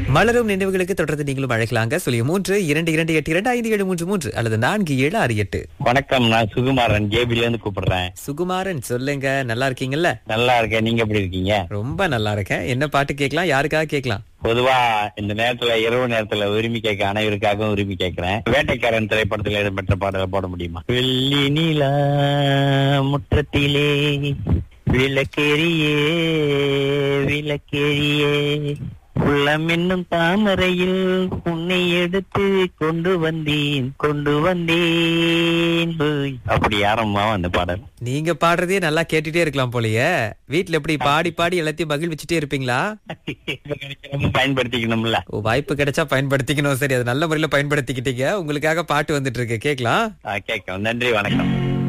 மலரும் நினைவுகளுக்கு தொடர்ந்து நீங்களும் அழைக்கலாங்க சொல்லி மூன்று இரண்டு இரண்டு எட்டு இரண்டு ஐந்து ஏழு மூன்று மூன்று அல்லது நான்கு ஏழு ஆறு எட்டு வணக்கம் நான் சுகுமாரன் ஜேபில இருந்து கூப்பிடுறேன் சுகுமாரன் சொல்லுங்க நல்லா இருக்கீங்கல்ல நல்லா இருக்கேன் நீங்க எப்படி இருக்கீங்க ரொம்ப நல்லா இருக்கேன் என்ன பாட்டு கேட்கலாம் யாருக்காக கேட்கலாம் பொதுவா இந்த நேரத்துல இரவு நேரத்துல உரிமை கேட்க அனைவருக்காகவும் உரிமை கேட்கிறேன் வேட்டைக்காரன் திரைப்படத்தில் இடம்பெற்ற பாடலை போட முடியுமா வெள்ளி நிலா முற்றத்திலே விளக்கேறியே விளக்கேறியே உள்ளம் என்னும் தாமரையில் உன்னை எடுத்து கொண்டு வந்தேன் கொண்டு வந்தேன் ஹோய். அப்படி ஆரம்பமா அந்த பாடல் நீங்க பாடுறதே நல்லா கேட்டுட்டே இருக்கலாம் போலயே வீட்ல எப்படி பாடி பாடி எல்லாத்தையும் மகிழ்விச்சுட்டே இருப்பீங்களா இப்ப கிடைக்கிறப்ப பயன்படுத்திக்கணும்ல ஓ வாய்ப்பு கிடைச்சா பயன்படுத்திக்கணும் சரி அது நல்ல முறையில பயன்படுத்திக்கிட்டீங்க உங்களுக்காக பாட்டு வந்துட்டு இருக்கு கேக்கலாம் ஆ, கேட்கும் நன்றி வணக்கம்